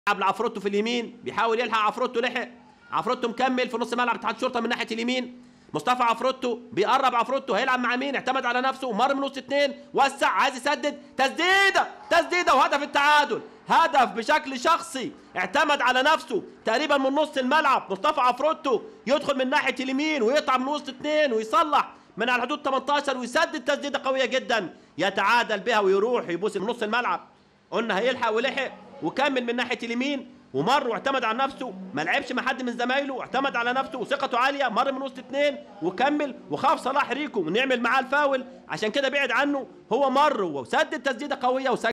لعب لعفروتو في اليمين بيحاول يلحق عفروتو لحق عفروتو مكمل في نص ملعب اتحاد الشرطه من ناحيه اليمين مصطفى عفروتو بيقرب عفروتو هيلعب مع مين اعتمد على نفسه مر من نص اتنين وسع عايز يسدد تسديده تسديده وهدف التعادل هدف بشكل شخصي اعتمد على نفسه تقريبا من نص الملعب مصطفى عفروتو يدخل من ناحيه اليمين ويقطع من وسط اتنين ويصلح من على حدود 18 ويسدد تسديده قويه جدا يتعادل بها ويروح يبوس من نص الملعب قلنا هيلحق ولحق وكمل من ناحيه اليمين ومر واعتمد على نفسه ما لعبش مع حد من زمايله واعتمد على نفسه وثقته عاليه مر من وسط اتنين وكمل وخاف صلاح ريكو ونعمل معاه الفاول عشان كده بعد عنه هو مر وسدد تسديده قويه وسجل